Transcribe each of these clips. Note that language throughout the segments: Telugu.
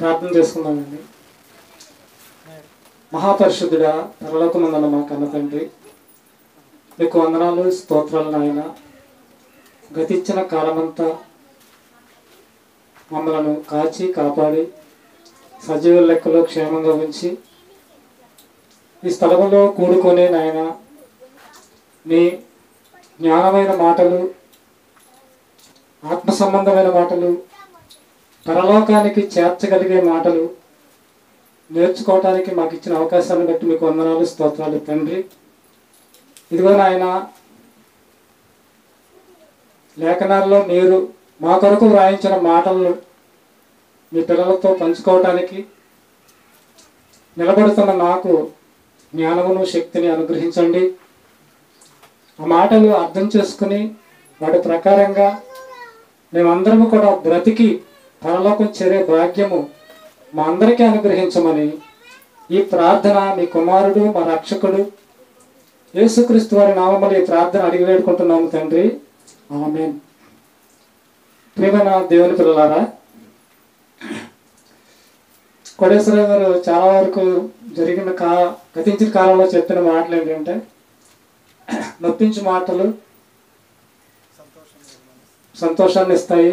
ప్రార్థన చేసుకున్నామండి మహాపరిశుద్ధుడా పరలోకమందన మా కన్న తండ్రి మీకు వందనాలు స్తోత్రాలు నాయన గతించిన కాలమంతా మమ్మలను కాచి కాపాడి సజీవ లెక్కలో క్షేమంగా ఉంచి ఈ స్థలంలో కూడుకొని నాయన మీ జ్ఞానమైన మాటలు ఆత్మ సంబంధమైన మాటలు పరలోకానికి చేర్చగలిగే మాటలు నేర్చుకోవటానికి మాకు ఇచ్చిన అవకాశాన్ని బట్టి మీకు వందనాలు స్తోత్రాలు తండ్రి ఇదిగో నాయన లేఖనాల్లో మీరు మా కొరకు వ్రాయించిన మాటలను మీ పిల్లలతో పంచుకోవటానికి నిలబడుతున్న నాకు జ్ఞానమును శక్తిని అనుగ్రహించండి ఆ మాటలు అర్థం చేసుకుని వాటి ప్రకారంగా మేమందరము కూడా బ్రతికి పరలోకం చేరే భాగ్యము మా అందరికీ అనుగ్రహించమని ఈ ప్రార్థన మీ కుమారుడు మా రక్షకుడు యేసుక్రీస్తు వారి నామములు ఈ ప్రార్థన అడిగి వేడుకుంటున్నాము తండ్రి ఆమెన్ ప్రియమైన దేవుని పిల్లలారా కోటేశ్వర గారు చాలా వరకు జరిగిన కా గతించిన కాలంలో చెప్పిన మాటలు ఏంటంటే నొప్పించు మాటలు సంతోషాన్ని ఇస్తాయి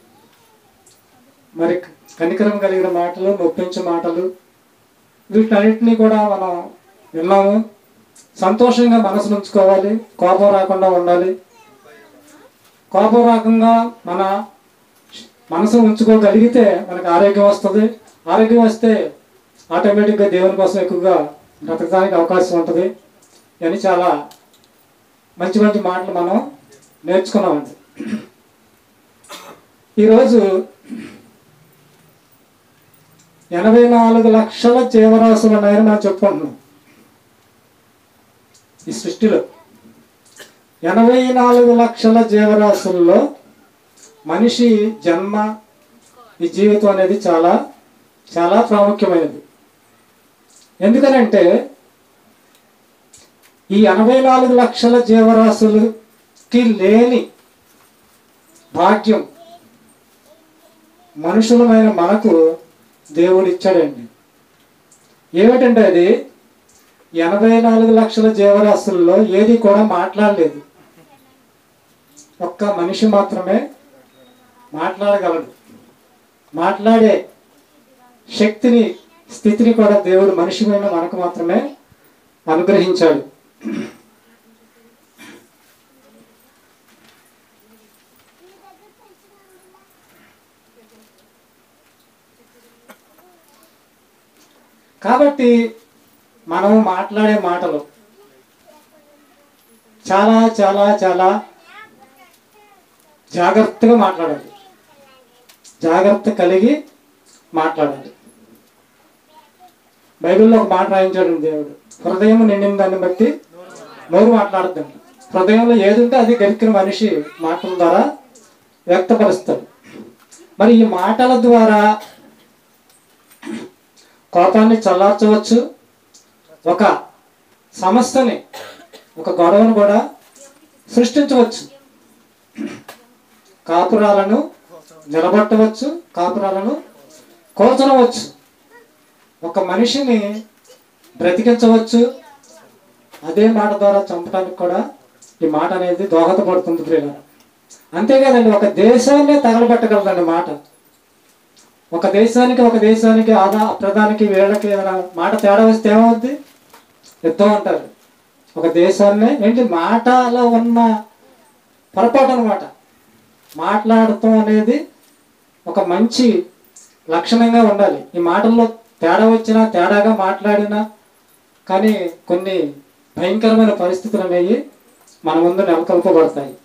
మరి కనికరం కలిగిన మాటలు నొప్పించే మాటలు వీటన్నిటినీ కూడా మనం విన్నాము సంతోషంగా మనసు ఉంచుకోవాలి కోపం రాకుండా ఉండాలి కోపం రాకుండా మన మనసు ఉంచుకోగలిగితే మనకు ఆరోగ్యం వస్తుంది ఆరోగ్యం వస్తే ఆటోమేటిక్గా దేవుని కోసం ఎక్కువగా బ్రతకడానికి అవకాశం ఉంటుంది అని చాలా మంచి మంచి మాటలు మనం నేర్చుకున్నామండి ఈరోజు ఎనభై నాలుగు లక్షల జీవరాశులు ఉన్నాయని మనం చెప్పుకుంటున్నాం ఈ సృష్టిలో ఎనభై నాలుగు లక్షల జీవరాశుల్లో మనిషి జన్మ ఈ జీవితం అనేది చాలా చాలా ప్రాముఖ్యమైనది ఎందుకనంటే ఈ ఎనభై నాలుగు లక్షల జీవరాశులకి లేని భాగ్యం మనుషులమైన మనకు దేవుడు ఇచ్చాడండి ఏమిటంటే అది ఎనభై నాలుగు లక్షల జీవరాశుల్లో ఏది కూడా మాట్లాడలేదు ఒక్క మనిషి మాత్రమే మాట్లాడగలడు మాట్లాడే శక్తిని స్థితిని కూడా దేవుడు మనిషిమైన మనకు మాత్రమే అనుగ్రహించాడు కాబట్టి మనం మాట్లాడే మాటలు చాలా చాలా చాలా జాగ్రత్తగా మాట్లాడాలి జాగ్రత్త కలిగి మాట్లాడాలి బైబిల్లో ఒక మాట రాయించాడు దేవుడు హృదయం నిండిన దాన్ని బట్టి నోరు మాట్లాడద్దంట హృదయంలో ఏది ఉంటే అది గరికిన మనిషి మాటల ద్వారా వ్యక్తపరుస్తాడు మరి ఈ మాటల ద్వారా కోపాన్ని చల్లార్చవచ్చు ఒక సమస్యని ఒక గొడవను కూడా సృష్టించవచ్చు కాపురాలను నిలబట్టవచ్చు కాపురాలను కోల్చనవచ్చు ఒక మనిషిని బ్రతికించవచ్చు అదే మాట ద్వారా చంపడానికి కూడా ఈ మాట అనేది దోహదపడుతుంది ప్రియుల అంతేకాదండి ఒక దేశాన్నే తగలబెట్టగలదండి మాట ఒక దేశానికి ఒక దేశానికి ఆదా ప్రధానికి వీళ్ళకి ఏదైనా మాట తేడా వస్తే ఏమవుద్ది యుద్ధం అంటారు ఒక దేశాన్ని ఏంటి మాటలో ఉన్న పొరపాటు అనమాట మాట్లాడటం అనేది ఒక మంచి లక్షణంగా ఉండాలి ఈ మాటల్లో తేడా వచ్చినా తేడాగా మాట్లాడినా కానీ కొన్ని భయంకరమైన పరిస్థితులు అనేవి మన ముందు నెలకొల్పబడతాయి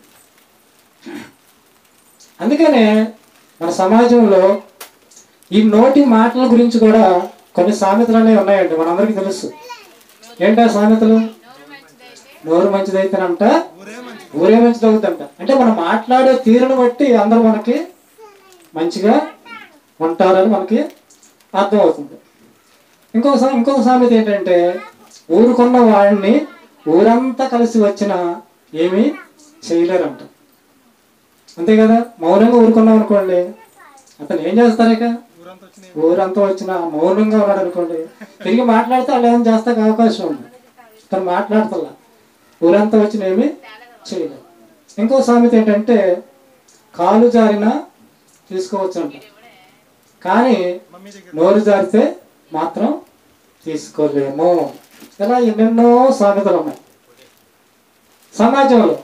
అందుకనే మన సమాజంలో ఈ నోటి మాటల గురించి కూడా కొన్ని సామెతలు అనేవి ఉన్నాయండి మనందరికీ తెలుసు ఏంటా సామెతలు నోరు మంచిదైతేనంట ఊరే మంచిది అవుతుందంట అంటే మనం మాట్లాడే తీరును బట్టి అందరూ మనకి మంచిగా ఉంటారని మనకి అర్థమవుతుంది ఇంకొక సా- ఇంకొక సామెత ఏంటంటే ఊరుకున్న వాడిని ఊరంతా కలిసి వచ్చినా ఏమీ చేయలేరంట అంతే కదా మౌనంగా ఊరుకున్నాం అనుకోండి అతను ఏం చేస్తారు ఇక ఊరంతా వచ్చినాయి ఊరంతా వచ్చిన మౌనంగా ఉన్నాడు అనుకోండి తిరిగి మాట్లాడితే వాళ్ళు ఏమైనా చేస్తాక అవకాశం ఉంది తను మాట్లాడుతున్నా ఊరంతా వచ్చిన ఏమి చేయలేదు ఇంకో సామెత ఏంటంటే కాలు జారినా తీసుకోవచ్చు అంట కానీ మమ్మీ దగ్గర నోరు జారితే మాత్రం తీసుకోలేము ఇలా ఎన్నెన్నో సామెతలు ఉన్నాయి సమాజంలో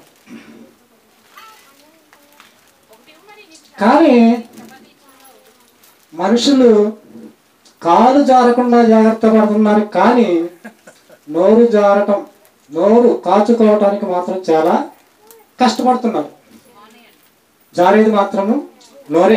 కానీ మనుషులు కాలు జారకుండా జాగ్రత్త పడుతున్నారు కానీ నోరు జారటం నోరు కాచుకోవటానికి మాత్రం చాలా కష్టపడుతున్నారు జారేది మాత్రము నోరే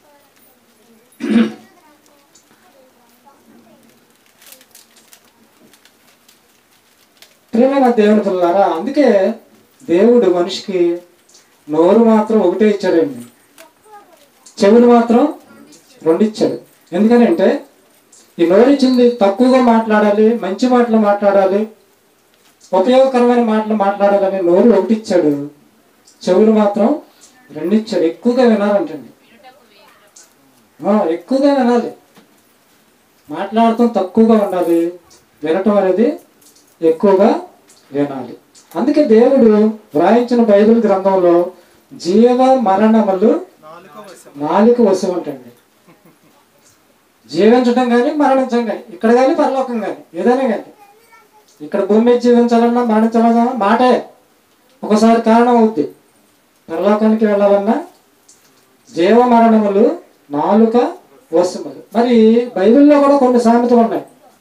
ప్రియమైన దేవుని పిల్లారా అందుకే దేవుడు మనిషికి నోరు మాత్రం ఒకటే ఇచ్చాడండి చెవులు మాత్రం రెండు ఇచ్చాడు ఎందుకనంటే ఈ నోరు ఇచ్చింది తక్కువగా మాట్లాడాలి మంచి మాటలు మాట్లాడాలి ఉపయోగకరమైన మాటలు మాట్లాడాలని నోరు ఒకటి ఇచ్చాడు చెవులు మాత్రం రెండు ఇచ్చాడు ఎక్కువగా వినాలంటండి ఆ, ఎక్కువగా వినాలి మాట్లాడటం తక్కువగా ఉండాలి వినటం అనేది ఎక్కువగా వినాలి అందుకే దేవుడు వ్రాయించిన బైబిల్ గ్రంథంలో జీవ మరణములు నాలుగో వశం నాలుగు వశం అంటండి జీవించడం కానీ మరణించడం కానీ ఇక్కడ కానీ పరలోకం కానీ ఏదైనా కానీ ఇక్కడ భూమి మీద జీవించాలన్నా మరణించాలన్నా మాటే ఒకసారి కారణం అవుద్ది పరలోకానికి వెళ్ళాలన్నా జీవ మరణములు నాలుక వశములు మరి బైబిల్లో కూడా కొన్ని సామెతలు ఉన్నాయి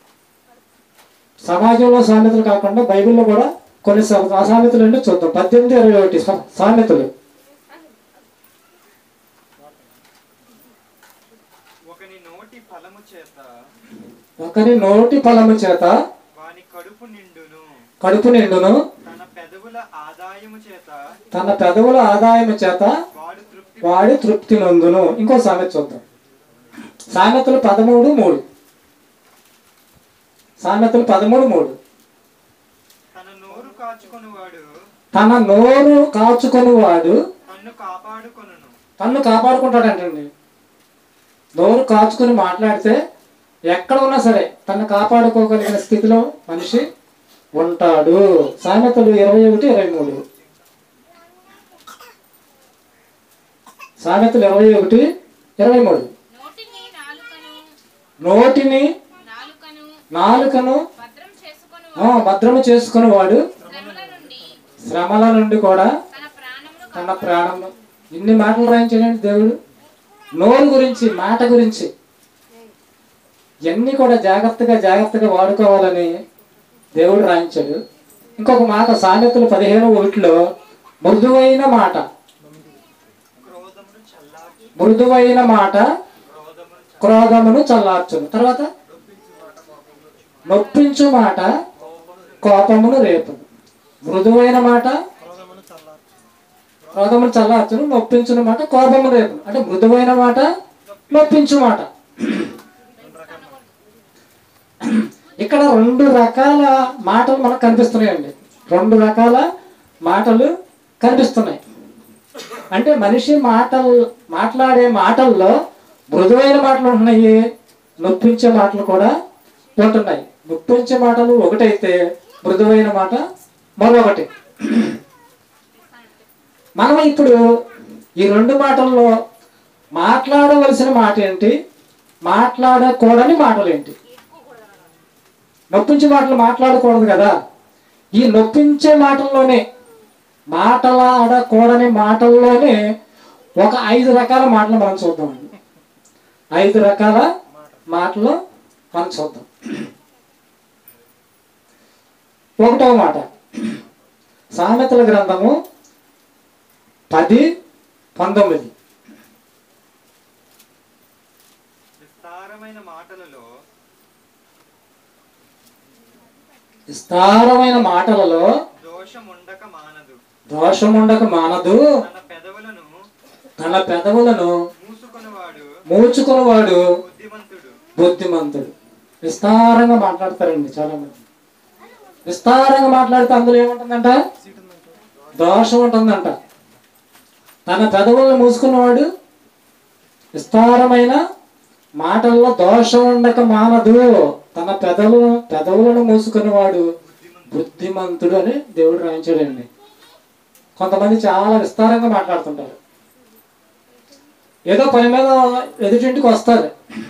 సమాజంలో సామెతలు కాకుండా బైబిల్లో కూడా కొన్ని సా- ఆ సామెతలు ఏంటో చూద్దాం పద్దెనిమిది ఇరవై ఒకటి సా- సామెతలు ఒకని నోటి ఫలము చేత ఒకరి నోటి ఫలము చేత వాని కడుపు నిండును కడుపు నిండును తన పెదవుల ఆదాయము చేత తన పెదవుల ఆదాయము చేత వాడు తృప్తి వాడి తృప్తి నందును ఇంకో సామెత చూద్దాం సామెతలు పదమూడు మూడు సామెతలు పదమూడు మూడు తన నోరు కాచుకొనువాడు తన నోరు కాచుకొని వాడు తన్ను కాపాడుకొనును తన్ను కాపాడుకుంటాడంటండి నోరు కాచుకొని మాట్లాడితే ఎక్కడ ఉన్నా సరే తను కాపాడుకోగలిగిన స్థితిలో మనిషి ఉంటాడు సామెతలు ఇరవై ఒకటి ఇరవై మూడు సామెతలు ఇరవై ఒకటి ఇరవై మూడు నోటిని నాలుకను నోటిని నాలుకను నాలుకను భద్రం చేసుకొని ఆ, భద్రము చేసుకుని వాడు శ్రమల నుండి శ్రమల నుండి కూడా తన ప్రాణమును తన ప్రాణం ఇన్ని మాటలు రాయించాడండి దేవుడు నోరు గురించి మాట గురించి ఇవన్నీ కూడా జాగ్రత్తగా జాగ్రత్తగా వాడుకోవాలని దేవుడు రాయించాడు ఇంకొక మాట సామెతలు పదిహేను ఒకటిలో మృదువైన మాట క్రోధమును చల్లార్చు మృదువైన మాట క్రోధమును క్రోధమును చల్లార్చును తర్వాత నొప్పించు మాట కోపమును రేపును మృదువైన మాట క్రోధమును చల్లార్చు క్రోధమును చల్లార్చును నొప్పించును మాట కోపము రేపును అంటే మృదువైన మాట నొప్పించు మాట ఇక్కడ రెండు రకాల మాటలు మనకు కనిపిస్తున్నాయండి రెండు రకాల మాటలు కనిపిస్తున్నాయి అంటే మనిషి మాటలు మాట్లాడే మాటల్లో మృదువైన మాటలు ఉంటున్నాయి నొప్పించే మాటలు కూడా ఉంటున్నాయి నొప్పించే మాటలు ఒకటైతే మృదువైన మాట మరొకటి మనం ఇప్పుడు ఈ రెండు మాటల్లో మాట్లాడవలసిన మాట ఏంటి మాట్లాడకూడని మాటలు ఏంటి నొప్పించే మాటలు మాట్లాడకూడదు కదా ఈ నొప్పించే మాటల్లోనే మాటలాడకూడని మాటల్లోనే ఒక ఐదు రకాల మాటలు మనం చూద్దామండి ఐదు రకాల మాటలు మనం చూద్దాం ఒకటవ మాట సామెతల గ్రంథము పది పంతొమ్మిది విస్తారమైన మాటలలో విస్తారమైన మాటలలో దోషముండక మానదు దోషముండక మానదు తన పెదవులను తన పెదవులను మూసుకొనివాడు మూచుకునివాడు బుద్ధిమంతుడు బుద్ధిమంతుడు విస్తారంగా మాట్లాడతారండి చాలా మంది విస్తారంగా మాట్లాడితే అందులో ఏముంటుందంట దోషం ఉంటుందంట తన పెదవులను మూసుకున్నవాడు విస్తారమైన మాటల్లో దోషం ఉండక మానదు తన పెదవులు పెదవులను మూసుకునేవాడు బుద్ధిమంతుడు అని దేవుడు రాయించాడండి కొంతమంది చాలా విస్తారంగా మాట్లాడుతుంటారు ఏదో పని మీద ఎదుటింటికి వస్తారు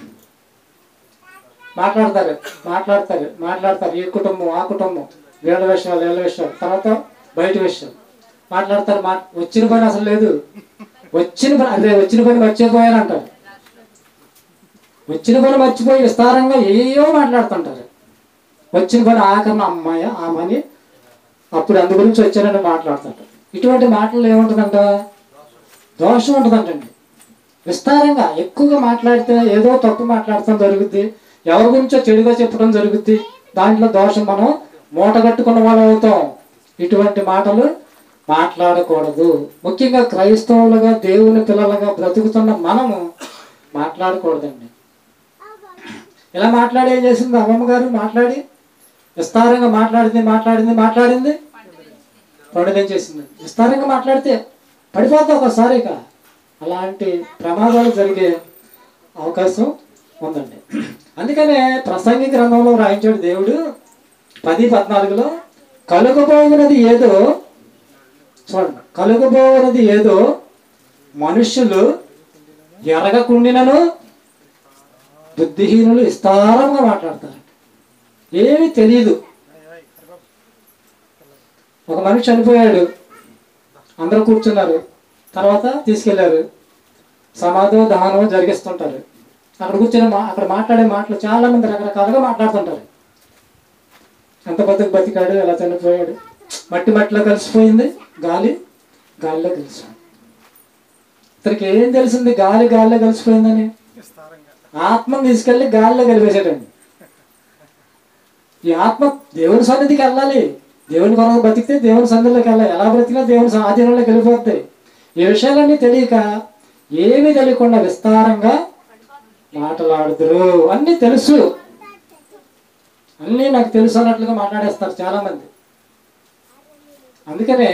మాట్లాడతారు మాట్లాడతారు మాట్లాడతారు ఈ కుటుంబం ఆ కుటుంబం వీళ్ళ విషయాలు వీళ్ళ విషయాలు తర్వాత బయట విషయాలు మాట్లాడతారు మా వచ్చిన పని అసలు లేదు వచ్చిన పని అదే వచ్చిన పని మర్చిపోయారు అంటారు వచ్చిన పని మర్చిపోయి విస్తారంగా ఏయో మాట్లాడుతుంటారు వచ్చిన పని ఆఖరణ అమ్మాయ ఆమెని అప్పుడు అందు గురించి వచ్చానని మాట్లాడుతుంటారు ఇటువంటి మాటలు ఏముంటుందంట దోషం ఉంటుందంటండి విస్తారంగా ఎక్కువగా మాట్లాడితే ఏదో తప్పు మాట్లాడటం జరుగుద్ది ఎవరి గురించో చెడుగా చెప్పడం జరుగుద్ది దాంట్లో దోషం మనం మూట కట్టుకున్న వాళ్ళం అవుతాం ఇటువంటి మాటలు మాట్లాడకూడదు ముఖ్యంగా క్రైస్తవులుగా దేవుని పిల్లలుగా బ్రతుకుతున్న మనము మాట్లాడకూడదండి ఇలా మాట్లాడి ఏం చేసింది అమ్మమ్మ గారు మాట్లాడి విస్తారంగా మాట్లాడింది మాట్లాడింది మాట్లాడింది పండుగ చేసింది విస్తారంగా మాట్లాడితే పడిపోతా ఒకసారి ఇక అలాంటి ప్రమాదాలు జరిగే అవకాశం ఉందండి అందుకనే ప్రసంగి గ్రంథంలో రాయించాడు దేవుడు పది పద్నాలుగులో కలుగబోయినది ఏదో చూడండి కలుగబోయినది ఏదో మనుష్యులు ఎరగకుండినను బుద్ధిహీనులు విస్తారంగా మాట్లాడతారు ఏమీ తెలియదు ఒక మనిషి చనిపోయాడు అందరూ కూర్చున్నారు తర్వాత తీసుకెళ్లారు సమాధో దహనం జరిగిస్తుంటారు అక్కడ కూర్చొని మా అక్కడ మాట్లాడే మాటలు చాలా మంది రకరకాలుగా మాట్లాడుతుంటారు ఎంత బతుకు బతికాడు ఎలా చనిపోయాడు మట్టి మట్టిలో కలిసిపోయింది గాలి గాలిలో కలిసిపోయింది ఇతనికి ఏం తెలిసింది గాలి గాలిలో కలిసిపోయిందని విస్తారంగా ఆత్మను తీసుకెళ్లి గాలిలో కలిపేసాడండి ఈ ఆత్మ దేవుని సన్నిధికి వెళ్ళాలి దేవుని కొరకు బతికితే దేవుని సన్నిధిలోకి వెళ్ళాలి ఎలా బ్రతికినా దేవుని ఆధీనంలోకి వెళ్ళిపోద్ది ఈ విషయాలన్నీ తెలియక ఏమీ తెలియకుండా విస్తారంగా మాట్లాడుదురు అన్నీ తెలుసు అన్నీ నాకు తెలుసు అన్నట్లుగా మాట్లాడేస్తారు చాలా మంది అందుకనే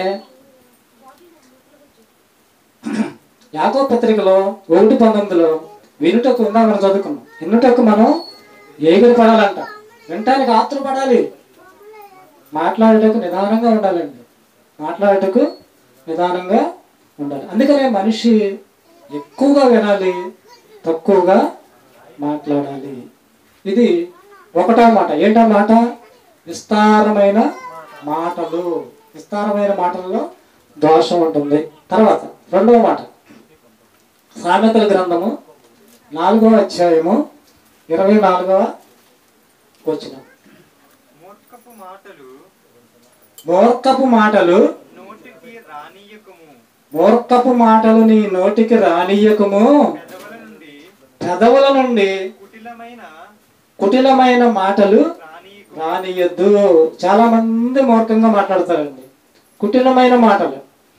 యాకో పత్రికలో ఒకటి పంతొమ్మిదిలో వినుటకు ఉందా మనం చదువుకున్నాం వినుటకు మనం ఏగురు పడాలంట వినటానికి ఆత్రపడాలి మాట్లాడటకు నిదానంగా ఉండాలండి మాట్లాడటకు నిదానంగా ఉండాలి అందుకనే మనిషి ఎక్కువగా వినాలి తక్కువగా మాట్లాడాలి ఇది ఒకటో మాట ఏంటో మాట విస్తారమైన మాటలు విస్తారమైన మాటల్లో దోషం ఉంటుంది తర్వాత రెండవ మాట సామెతల గ్రంథము నాలుగవ అధ్యాయము ఇరవై నాలుగవ వచ్చిన మూర్ఖపు మాటలు మూర్ఖపు మాటలు నోటికి రానియకము మూర్ఖపు మాటలు నీ నోటికి రానియకము పెదవుల నుండి పెదవుల నుండి కుటిలమైన కుటిలమైన మాటలు రానియకు రానియద్దు చాలా మంది మూర్ఖంగా మాట్లాడతారండి కుటిలమైన మాటలు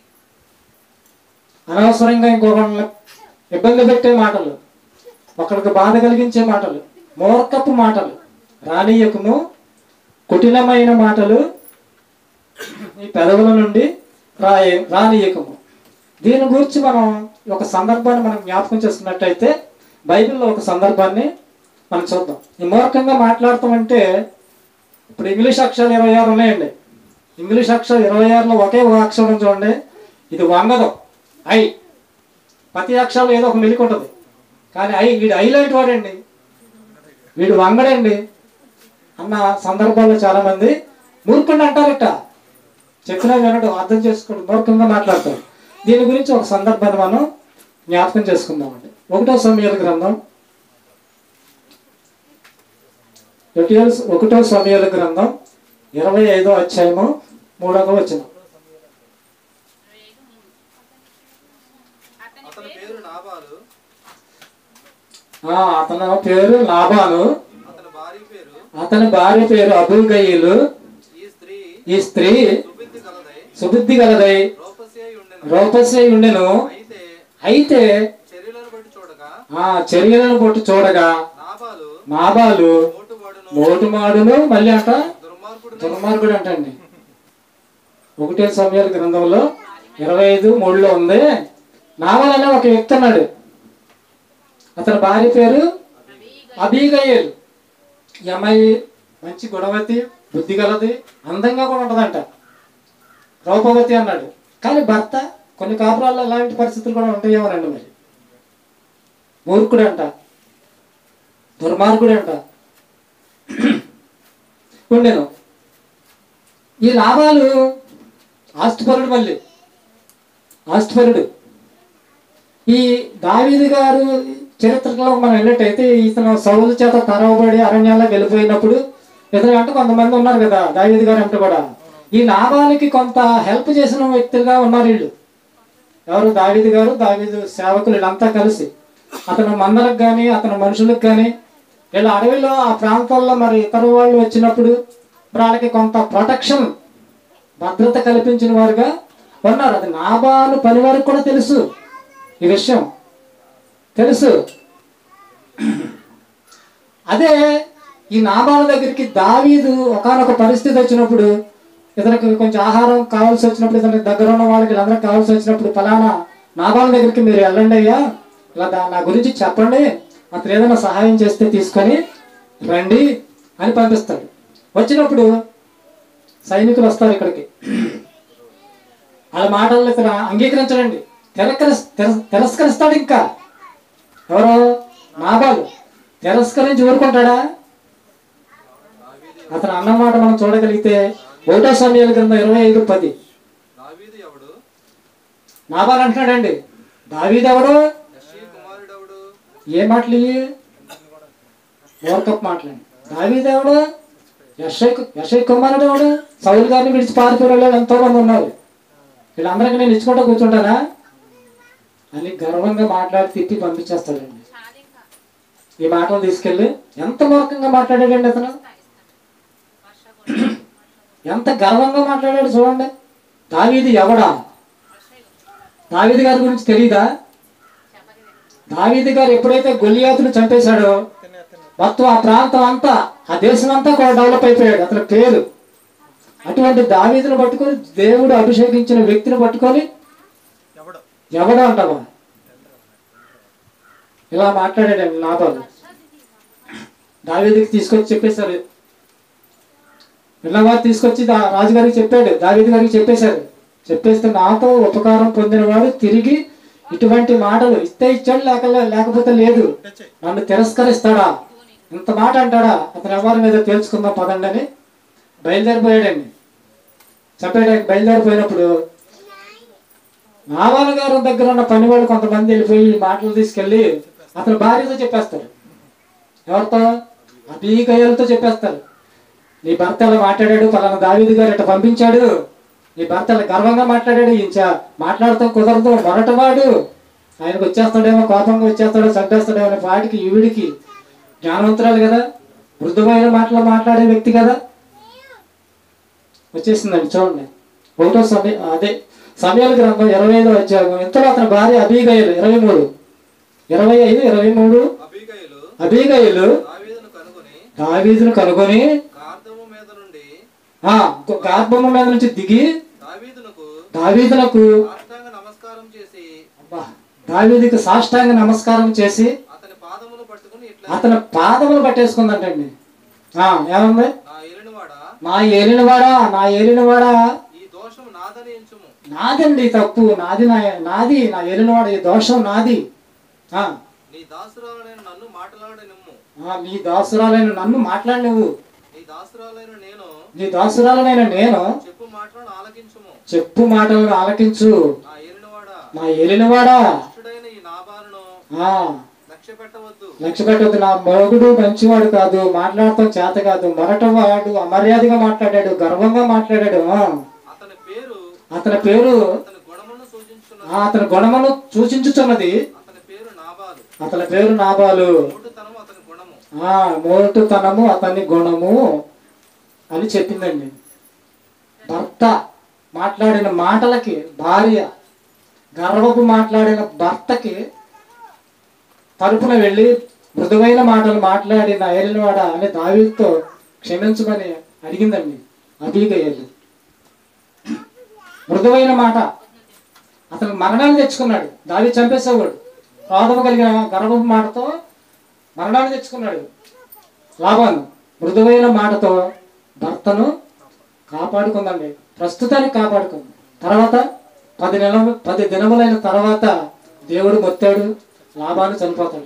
అనవసరంగా ఇంకొకళ్ళని ఇబ్బంది పెట్టే మాటలు ఒకరికి బాధ కలిగించే మాటలు మూర్ఖపు మాటలు రానియకము కుటిలమైన మాటలు ఈ పెదవుల నుండి రాయ రానియకము దీని గురించి మనం ఒక సందర్భాన్ని మనం జ్ఞాపకం చేసుకున్నట్టయితే బైబిల్లో ఒక సందర్భాన్ని మనం చూద్దాం ఈ మూర్ఖంగా మాట్లాడతామంటే ఇప్పుడు ఇంగ్లీష్ అక్షరాలు ఇరవై ఆరు ఉన్నాయండి ఇంగ్లీష్ అక్షరాలు ఇరవై ఆరులో ఒకే ఒక అక్షరం చూడండి ఇది వంగదు ఐ ప్రతి అక్షరాలు ఏదో ఒక మెలికి ఉంటుంది కానీ ఐ వీడు ఐ లాంటి వాడండి వీడు వంగడండి అన్న సందర్భాల్లో చాలా మంది మూర్ఖుడు అంటారట చెప్పినా వినడు అర్థం చేసుకోండి మూర్ఖంగా మాట్లాడతారు దీని గురించి ఒక సందర్భాన్ని మనం జ్ఞాపకం చేసుకుందామండి ఒకటో సమయాల గ్రంథం ఒకటో ఒకటో సమయాల గ్రంథం ఇరవై ఐదో అధ్యాయము మూడవ వచనం అతని అతని పేరు పేరు నాబాలు ఆ, అతని పేరు లాభాను అతని భార్య పేరు అతని భార్య పేరు అబుగయిలు ఈ స్త్రీ ఈ స్త్రీ సుబిద్ధి కలదై సుబుద్ధి గలదై రూపసి అయి ఉండెను రూపసై ఉండెను అయితే అయితే చర్యలను బట్టి చూడగా ఆ చర్యలను బట్టి చూడగా నాబాలు నాబాలు మోటువాడును మోటుమాడును మళ్ళీ అంట దుర్మార్గుడు దుర్మార్గుడు అంటండి ఒకటే సమయాల గ్రంథంలో ఇరవై ఐదు మూడులో ఉంది నావల్ అనే ఒక వ్యక్తి అన్నాడు అతని భార్య పేరు అబీగయేలు ఈ అమ్మాయి మంచి గుణవతి బుద్ధి గలది అందంగా కూడా ఉంటుందంట రూపవతి అన్నాడు కానీ భర్త కొన్ని కాపురాల్లో ఇలాంటి పరిస్థితులు కూడా ఉంటాయేమోనండి మరి మూర్ఖుడంట దుర్మార్గుడంట ఉండేను ఈ లాభాలు ఆస్తిపరుడు మళ్ళీ ఆస్తిపరుడు ఈ దావీదు గారు చరిత్రలో మనం వెళ్ళినట్టయితే ఇతను సౌలు చేత తరవబడి అరణ్యాలకు వెళ్ళిపోయినప్పుడు ఇతను అంటే కొంతమంది ఉన్నారు కదా దావీదు గారు అంటే కూడా ఈ లాభానికి కొంత హెల్ప్ చేసిన వ్యక్తులుగా ఉన్నారు వీళ్ళు ఎవరు దావీదు గారు దావీదు సేవకులు వీళ్ళంతా కలిసి అతను మందలకు కానీ అతని మనుషులకు కానీ వీళ్ళ అడవిలో ఆ ప్రాంతాల్లో మరి ఇతర వాళ్ళు వచ్చినప్పుడు మరి వాళ్ళకి కొంత ప్రొటెక్షన్ భద్రత కల్పించిన వారుగా ఉన్నారు అది నాబాలు పని వారికి కూడా తెలుసు ఈ విషయం తెలుసు అదే ఈ నాబాల దగ్గరికి దావీదు ఒకానొక పరిస్థితి వచ్చినప్పుడు ఇతనికి కొంచెం ఆహారం కావాల్సి వచ్చినప్పుడు ఇతనికి దగ్గర ఉన్న వాళ్ళకి వీళ్ళందరికీ కావాల్సి వచ్చినప్పుడు ఫలానా నాబాల దగ్గరికి మీరు వెళ్ళండి అయ్యా ఇలా దా- నా గురించి చెప్పండి అతను ఏదైనా సహాయం చేస్తే తీసుకొని రండి అని పంపిస్తాడు వచ్చినప్పుడు సైనికులు వస్తారు ఇక్కడికి వాళ్ళ మాటలను ఇతను అంగీకరించడండి తిరస్కరి తిరస్- తిరస్కరిస్తాడు ఇంకా ఎవరు నాబాలు తిరస్కరించి ఊరుకుంటాడా అతను అన్న మాట మనం చూడగలిగితే ఒకటో సమయాల కింద ఇరవై ఐదు పది దావీదు ఎవడు నాబాలు అంటున్నాడండి దావీదు ఎవడు యశ్షీ కుమారుడు ఎవడు ఏ మాటలు ఇవి ఓవర్కప్ మాటలండి దావీదు ఎవడు యశయ్ యశయ్ కుమారుడు ఎవడు సౌలు గారిని విడిచి పారిపోయిన వాళ్ళు ఎంతో మంది ఉన్నారు వీళ్ళందరికీ నేను ఇచ్చుకుంటూ కూర్చుంటానా అని గర్వంగా మాట్లాడి తిట్టి పంపించేస్తాడండి ఈ మాటలు తీసుకెళ్ళి ఎంత మూర్ఖంగా మాట్లాడాడండి అతను ఎంత గర్వంగా మాట్లాడాడు చూడండి దావీది ఎవడా దావీది గారి గురించి తెలియదా దావీది గారు ఎప్పుడైతే గొలియాతును చంపేశాడో మొత్తం ఆ ప్రాంతం అంతా ఆ దేశం అంతా కూడా డెవలప్ అయిపోయాడు అతని పేరు అటువంటి దావీదును పట్టుకొని దేవుడు అభిషేకించిన వ్యక్తిని పట్టుకొని ఎవడు ఎవడో అంటావా ఇలా మాట్లాడాడండి నాబాలు దావీదికి తీసుకొచ్చి చెప్పేశారు పిల్లవారు తీసుకొచ్చి దా- రాజుగారికి చెప్పాడు దావీదు గారికి చెప్పేశారు చెప్పేస్తే నాతో ఉపకారం పొందినవాడు తిరిగి ఇటువంటి మాటలు ఇస్తే ఇచ్చాడు లేక లేకపోతే లేదు తెచ్చి నన్ను తిరస్కరిస్తాడా ఇంత మాట అంటాడా అతను ఎవరి మీద తేల్చుకుందాం పదండి అని బయలుదేరిపోయాడండి చెప్పేయడానికి బయలుదేరిపోయినప్పుడు నావాల గారి దగ్గర ఉన్న పని వాళ్ళు కొంతమంది వెళ్ళిపోయి ఈ మాటలు తీసుకెళ్ళి అతని భార్యతో చెప్పేస్తారు ఎవరితో అబీగయలతో చెప్పేస్తారు నీ భర్త ఇలా మాట్లాడాడు పలానా దావీదు గారు ఇట్లా పంపించాడు నీ భర్త ఇలా గర్వంగా మాట్లాడాడు ఇంచా మాట్లాడతాం కుదరదు మొరటవాడు ఆయనకు వచ్చేస్తాడేమో కోపంగా వచ్చేస్తాడో చంపేస్తాడేమో అనే వాడికి ఈవిడికి జ్ఞానవంతురాలు కదా మృదువైన మాటలు మాట్లాడే వ్యక్తి కదా వచ్చేసిందండి చూడండి ఒకటో సమయ అదే సమయాల గ్రంథం ఇరవై ఐదో అధ్యాయం ఇంతలో అతని భార్య అబీగయలు ఇరవై మూడు ఇరవై ఐదు ఇరవై మూడు అబీగయిలు అబీగయలు దావీదును కనుగొని దావీదును కనుగొని కార్దము మీద నుండి ఆ గార్భము మీద నుంచి దిగి దావీదునకు దావీదునకు సాష్టాంగ నమస్కారం చేసి అబ్బా, దావీదుకి సాష్టాంగ నమస్కారం చేసి అతని పాదములు పట్టుకుని ఇట్లా అతని పాదములు పట్టేసుకుందంటండి ఆ ఏముంది నా ఏలినవాడా నా ఏలినవాడా నా ఏలినవాడా ఈ దోషం నాదని ఎంచుము నాదండి తప్పు నాది నా నాది నా ఏలినవాడు ఈ దోషం నాది ఆ నీ దాసురాలైన నన్ను మాట్లాడనిమ్ము ఆ, నీ దాసురాలైన నన్ను మాట్లాడి నువ్వు నీ దాసురాలైన నేను నీ దాసురాలనైన నేను చెప్పు మాటలను ఆలకించుము చెప్పు మాటలను ఆలకించు నా ఏలినవాడా నా ఏలినవాడా దుష్టుడైన ఈ నాబాలను ఆ లక్ష్య పెట్టవద్దు లక్ష్య పెట్టవద్దు నా మొగుడు మంచివాడు కాదు మాట్లాడటం చేత కాదు మొరటవాడు అమర్యాదగా మాట్లాడాడు గర్వంగా మాట్లాడాడు ఆ. అతని పేరు అతని పేరు అతని గుణమును సూచించున్నది ఆ, అతని గుణమును సూచించుచున్నది అతని పేరు నాబాలు అతని పేరు నాబాలు మూటుతనం అతని గుణము ఆ మోటుతనము అతని గుణము అని చెప్పిందండి భర్త మాట్లాడిన మాటలకి భార్య గర్వపు మాట్లాడిన భర్తకి తరపున వెళ్ళి మృదువైన మాటలు మాట్లాడిన ఏలినవాడ అని దావీదుతో క్షమించమని అడిగిందండి అబీగయల్లు మృదువైన మాట అతను మరణాన్ని తెచ్చుకున్నాడు దావి చంపేసేవాడు క్రోధము కలిగిన గర్వపు మాటతో మరణాన్ని తెచ్చుకున్నాడు లాభాను మృదువైన మాటతో భర్తను కాపాడుకుందండి ప్రస్తుతానికి కాపాడుకుంది తర్వాత పది నెల పది దినములైన తర్వాత దేవుడు మొత్తాడు లాభాన్ని చనిపోతాడండి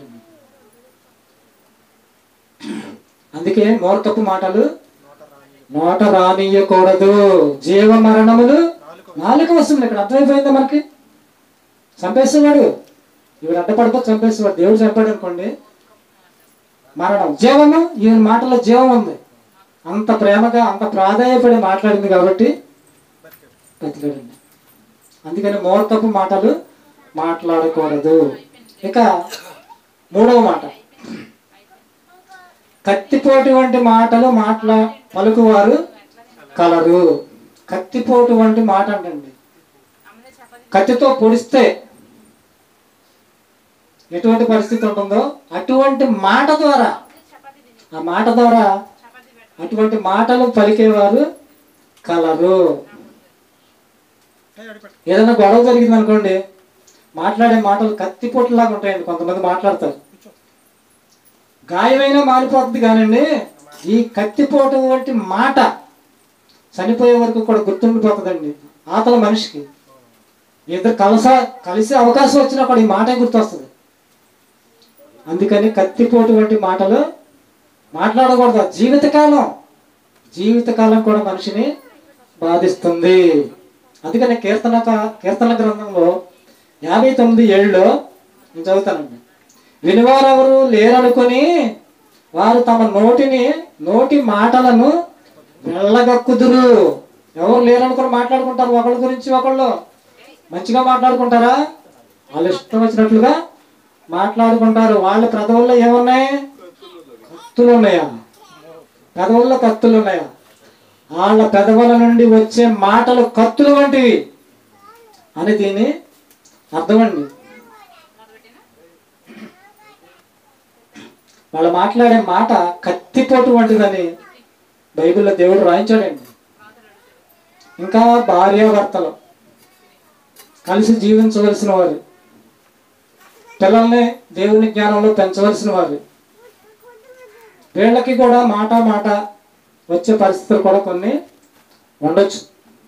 అందుకే మూర్ఖపు మాటలు నోట రానియకూడదు జీవ మరణములు నాలుక వస్తుంది ఇక్కడ అర్థమైపోయిందా మనకి చంపేసేవాడు ఇవి అడ్డపడిపో చంపేసేవాడు దేవుడు చంపాడు అనుకోండి మరణం జీవము ఈ మాటలో జీవం ఉంది అంత ప్రేమగా అంత ప్రాధాన్యపడి మాట్లాడింది కాబట్టి బతికాడండి అందుకని మూర్ఖపు మాటలు మాట్లాడకూడదు ఇక మూడవ మాట కత్తిపోటు వంటి మాటలు మాట్లా పలుకువారు కలరు కత్తిపోటు వంటి మాట అంటండి అమ్మదే చపాతి కత్తితో పొడిస్తే ఎటువంటి పరిస్థితి ఉంటుందో అటువంటి మాట ద్వారా చపాతి తిని ఆ మాట ద్వారా చపాతి పెట్ట అటువంటి మాటలు పలికేవారు కలరు ఏదైనా గొడవ జరిగింది అనుకోండి మాట్లాడే మాటలు కత్తిపోట్లాగా ఉంటాయండి కొంతమంది మాట్లాడతారు గాయమైనా మారిపోతుంది కానండి ఈ కత్తిపోటు వంటి మాట చనిపోయే వరకు కూడా గుర్తుండిపోతుందండి ఆతల మనిషికి ఇద్దరు కలస కలిసే అవకాశం వచ్చినా కూడా ఈ మాటే గుర్తొస్తుంది అందుకని కత్తిపోటు వంటి మాటలు మాట్లాడకూడదు జీవితకాలం జీవితకాలం కూడా మనిషిని బాధిస్తుంది అందుకని కీర్తన కీర్తన గ్రంథంలో యాభై తొమ్మిది ఏళ్ళలో నేను చదువుతానండి వినివారెవరు లేరనుకొని వారు తమ నోటిని నోటి మాటలను వెళ్ళగక్కుదురు ఎవరు లేరనుకొని మాట్లాడుకుంటారు ఒకళ్ళ గురించి ఒకళ్ళు మంచిగా మాట్లాడుకుంటారా వాళ్ళు ఇష్టం వచ్చినట్లుగా మాట్లాడుకుంటారు వాళ్ళ పెదవుల్లో ఏమున్నాయి కత్తులు ఉన్నాయా పెదవుల్లో కత్తులు ఉన్నాయా వాళ్ళ పెదవుల నుండి వచ్చే మాటలు కత్తులు వంటివి అని దీని అర్థమండి మొదలుపెట్టినా వాళ్ళు మాట్లాడే మాట కత్తిపోటు వంటిదని బైబిల్లో దేవుడు రాయించాడండి ఇంకా భార్యాభర్తలు కలిసి జీవించవలసిన వారు పిల్లల్ని దేవుని జ్ఞానంలో పెంచవలసిన వారు వీళ్ళకి కూడా మాట మాట వచ్చే పరిస్థితులు కూడా కొన్ని ఉండొచ్చు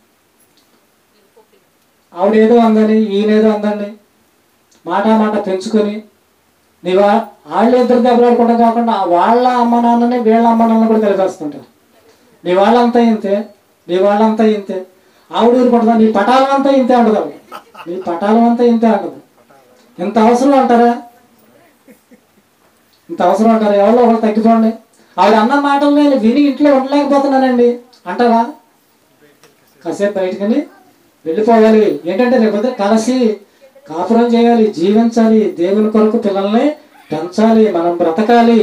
ఆవిడేదో అందని ఈయనేదో అందండి మాట మాట పెంచుకొని నీవా వాళ్ళు ఇద్దరు దెబ్బలాడుకుంటాం కాకుండా వాళ్ళ అమ్మ నాన్నని వీళ్ళ అమ్మ నాన్న కూడా కలిపేస్తుంటారు నీ వాళ్ళంతా ఇంతే నీ వాళ్ళంతా ఇంతే ఆవిడ ఊరుకుంటుందా నీ పటాలం అంతా ఇంతే అంటది ఆవిడ. నీ పటాలం అంతా ఇంతే అంటది ఇంత అవసరం అంటారా ఇంత అవసరం అంటారా ఎవరో ఒకరు తగ్గిపోండి ఆవిడ అన్న మాటలు నేను విని ఇంట్లో ఉండలేకపోతున్నానండి అంటావా కాసేపు బయటకని వెళ్ళిపోవాలి ఏంటంటే రేపొద్దు కలిసి కాపురం చేయాలి జీవించాలి దేవుని కొరకు పిల్లల్ని పెంచాలి మనం బ్రతకాలి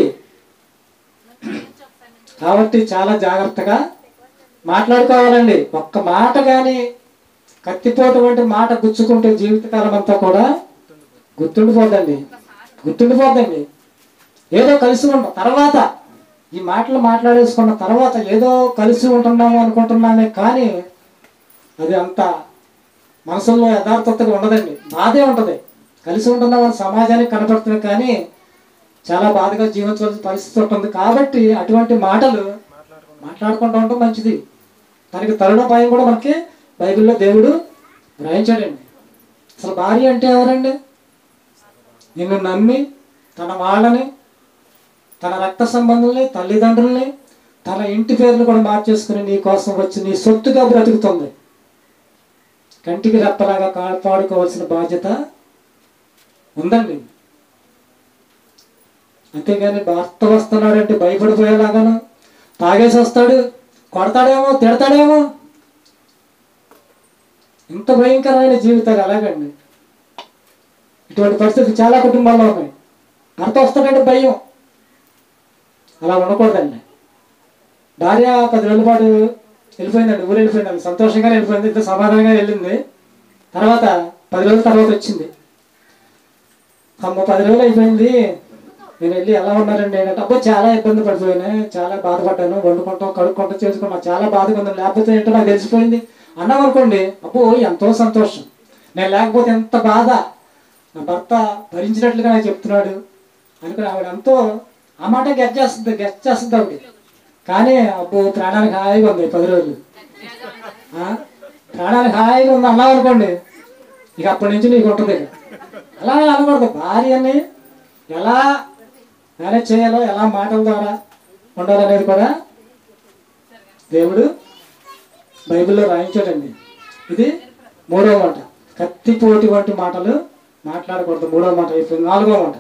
కాబట్టి చాలా జాగ్రత్తగా మాట్లాడుకోవాలండి ఒక్క మాట కానీ కత్తిపోటు వంటి మాట గుచ్చుకుంటే జీవితకాలం అంతా కూడా గుర్తుండిపోద్దండి గుర్తుండిపోద్దండి ఏదో కలిసి ఉంటాం తర్వాత ఈ మాటలు మాట్లాడేసుకున్న తర్వాత ఏదో కలిసి ఉంటున్నాము అనుకుంటున్నామే కానీ అది అంత మనసులో యథార్థతగా ఉండదండి బాధే ఉంటుంది కలిసి ఉంటున్న మన సమాజానికి కనపడుతుంది కానీ చాలా బాధగా జీవించవలసిన పరిస్థితి ఉంటుంది కాబట్టి అటువంటి మాటలు మాట్లాడుకుంటూ ఉండటం మంచిది దానికి తరుణోపాయం కూడా మనకి బైబిల్లో దేవుడు గ్రహించాడండి అసలు భార్య అంటే ఎవరండి నిన్ను నమ్మి తన వాళ్ళని తన రక్త సంబంధుల్ని తల్లిదండ్రుల్ని తన ఇంటి పేర్లు కూడా మార్చేసుకుని నీ కోసం వచ్చి నీ సొత్తుగా బ్రతుకుతుంది కంటికి రెప్పలాగా కాపాడుకోవాల్సిన బాధ్యత ఉందండి అంతేగాని భర్త వస్తున్నాడంటే భయపడిపోయేలాగాను తాగేసి వస్తాడు కొడతాడేమో తిడతాడేమో ఇంత భయంకరమైన జీవితాలు ఎలాగండి ఇటువంటి పరిస్థితి చాలా కుటుంబాల్లో ఉన్నాయి భర్త వస్తాడంటే భయం అలా ఉండకూడదండి భార్య పది రోజుల పాటు వెళ్ళిపోయిందండి ఊరు వెళ్ళిపోయిందండి సంతోషంగానే వెళ్ళిపోయింది ఇంత సమాధానంగా వెళ్ళింది తర్వాత పది రోజుల తర్వాత వచ్చింది అమ్మ పది రోజులు అయిపోయింది నేను వెళ్ళి ఎలా ఉన్నారండి అంటే అబ్బో చాలా ఇబ్బంది పడిపోయాను చాలా బాధపడ్డాను వండుకుంటాం కడుక్కుంటాం చేసుకుంటాం చాలా బాధగా ఉంది లేకపోతే ఏంటో నాకు తెలిసిపోయింది అన్నాం అనుకోండి అబ్బో ఎంతో సంతోషం నేను లేకపోతే ఎంత బాధ నా భర్త భరించినట్లుగా నాకు చెప్తున్నాడు అనుకుని ఆవిడ ఎంతో ఆ మాట గెట్ చేస్తుంది గెట్ చేస్తుంది ఆవిడ కానీ అబ్బో ప్రాణానికి హాయిగా ఉంది పది రోజులు ఆ? ప్రాణానికి హాయిగా ఉంది అన్నావు అనుకోండి ఇక అప్పటి నుంచి నీకు ఉంటుంది ఇక. అలా అనకూడదు భార్యని ఎలా మేనేజ్ చేయాలో ఎలా మాటల ద్వారా ఉండాలనేది కూడా దేవుడు బైబిల్లో రాయించాడండి ఇది మూడవ మాట కత్తిపోటి వంటి మాటలు మాట్లాడకూడదు మూడవ మాట అయిపోయింది నాలుగవ మాట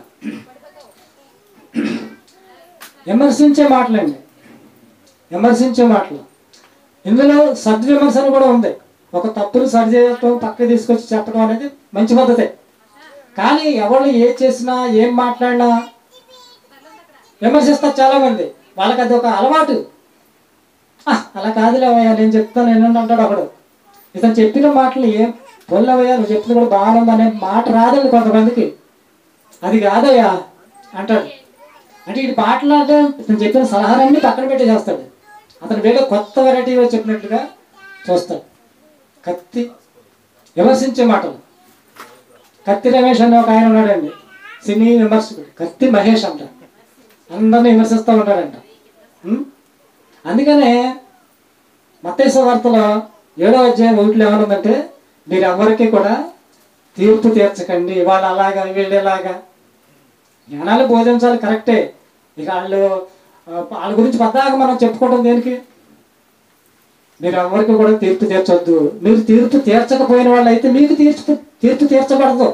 విమర్శించే మాటలండి విమర్శించే మాటలు ఇందులో సద్విమర్శన కూడా ఉంది ఒక తప్పును సరి చేయటం పక్కకి తీసుకొచ్చి చెప్పడం అనేది మంచి పద్ధతే కానీ ఎవరు ఏం చేసినా ఏం మాట్లాడినా విమర్శిస్తారు చాలా మంది వాళ్ళకి అది ఒక అలవాటు "ఆ, అలా కాదులే అవయ్యా నేను చెప్తాను నేను అంటాడు ఒకడు ఇతను చెప్పిన మాటలు ఏం పొల్లవయ్యా నువ్వు చెప్పింది కూడా బాగుంది అనే మాట రాదండి కొంతమందికి అది కాదయ్యా అంటాడు అంటే ఇది మాట్లాడితే ఇతను చెప్పిన సలహాలన్నీ పక్కన పెట్టి చేస్తాడు అతను వేరే కొత్త వెరైటీ చెప్పినట్టుగా చూస్తాడు కత్తి విమర్శించే మాటలు కత్తి రమేష్ అనే ఒక ఆయన ఉన్నాడండి సినీ విమర్శకుడు కత్తి మహేష్ అంట అందరిని విమర్శిస్తూ ఉంటాడంట ఉం? అందుకనే మత్తేశ్వ వార్తలో ఏడో అధ్యాయం ఒకటిలో ఏమనుందంటే మీరు ఎవరికి కూడా తీర్పు తీర్చకండి వాళ్ళు అలాగా వీళ్ళు ఇలాగా జ్ఞానాలు బోధించాలి కరెక్టే ఇక వాళ్ళు ఆ, వాళ్ళ గురించి పద్దాక మనం చెప్పుకోవడం దేనికి మీరు ఎవరికి కూడా తీర్పు తీర్చొద్దు మీరు తీర్పు తీర్చకపోయిన వాళ్ళు అయితే మీకు తీర్పు తీర్పు తీర్చబడదు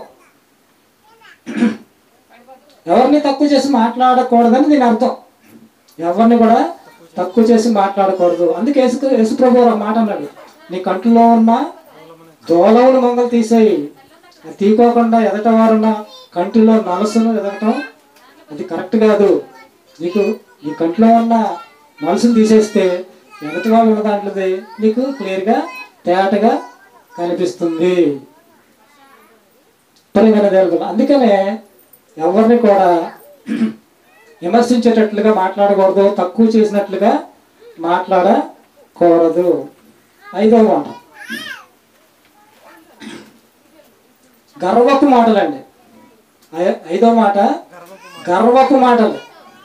ఎవరిని తక్కువ చేసి మాట్లాడకూడదని దీని అర్థం ఎవరిని కూడా తక్కువ చేసి మాట్లాడకూడదు అందుకే యేసు యేసు ప్రభు ఒక మాట అన్నాడు నీ కంట్లో ఉన్న దోలవులు మంగలు తీసేయి అది తీకోకుండా ఎదట వారున్న కంటిలో నలసును ఎదగటం అది కరెక్ట్ కాదు నీకు నీ కంట్లో ఉన్న నలుసును తీసేస్తే ఎదటి వాళ్ళు ఉన్న దాంట్లోది నీకు క్లియర్గా తేటగా కనిపిస్తుంది పరిగణ దేవుడు అందుకనే ఎవరిని కూడా విమర్శించేటట్లుగా మాట్లాడకూడదు తక్కువ చేసినట్లుగా మాట్లాడకూడదు ఐదవ మాట గర్వపు మాటలండి ఐ- ఐదో మాట గర్వపు మాటలు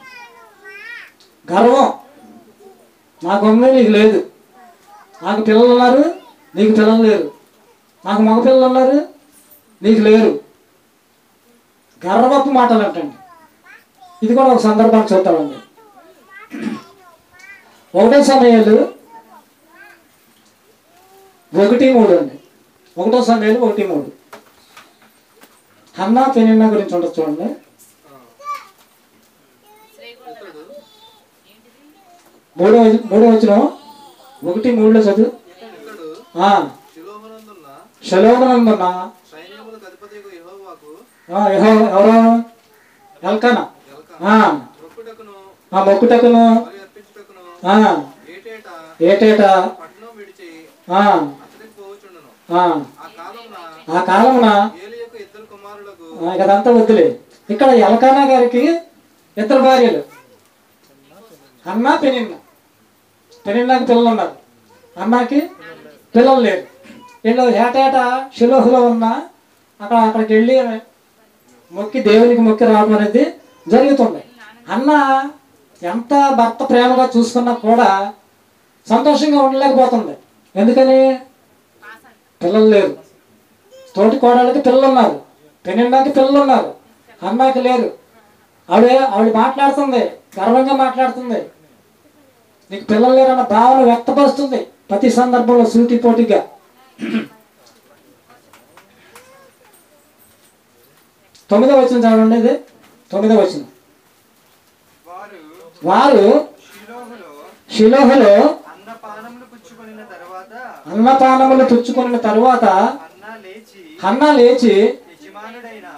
గర్వం నాకు ఉంది నీకు లేదు నాకు పిల్లలు ఉన్నారు నీకు పిల్లలు లేరు నాకు మగ పిల్లలు ఉన్నారు నీకు లేరు గర్వపు మాటలు అంటండి ఇది కూడా ఒక సందర్భాన్ని చూద్దామండి ఒకటో సమయాలు ఒకటి మూడు అండి ఒకటో సమయాలు ఒకటి మూడు హన్నా పెనిన్న గురించి ఉంటుంది చూడండి ఇతడు మూడో మూడో వచ్చిన ఒకటి మూడులో చదువు ఇతడు ఆ, శిలోహనందున్న షలోమనందున్న సైన్యములకు అధిపతికు యెహోవాకు ఆ, యెహో- ఎవరు ఎల్కానా ఎలక ఆ, మొక్కుటకును ఆ మొక్కుటకును బలి అర్పించుటకును ఆ, ఏటేటా ఏటేటా పట్టణం విడిచి ఆ, అతనికి పోవచ్చుండును ఆ, ఆ కాలమున ఆ కాలమున ఏలి యొక్క ఇద్దరు కుమారులకు ఆ, ఇక అదంతా వద్దులే ఇక్కడ ఎలకానా గారికి ఇద్దరు భార్యలు అన్న పెనిన్న పెనిన్నకి పిల్లలు ఉన్నారు అన్నకి పిల్లలు లేరు వీళ్ళు ఏటేటా షిలోహులో ఉన్న అక్కడ అక్కడికి వెళ్ళి మొక్కి దేవునికి మొక్కి రావడం అనేది జరుగుతుంది అన్న ఎంత భర్త ప్రేమగా చూసుకున్నా కూడా సంతోషంగా ఉండలేకపోతుంది ఎందుకని పిల్లలు లేరు తోటి కోడళ్ళకి పిల్లలు ఉన్నారు పెనిండాకి పిల్లలు ఉన్నారు అమ్మాయికి లేరు ఆవిడ ఆవిడ మాట్లాడుతుంది గర్వంగా మాట్లాడుతుంది నీకు పిల్లలు లేరన్న భావన వ్యక్తపరుస్తుంది ప్రతి సందర్భంలో సూటిపోటిగా తొమ్మిదో వచ్చిన చదవండి ఇది తొమ్మిదో వచ్చిన వారు వారు షిలోహులో శిలోహలో అన్నపానములు పుచ్చుకొనిన తర్వాత అన్నపానములు పుచ్చుకున్న తరువాత అన్న లేచి అన్న లేచి యజమానుడైన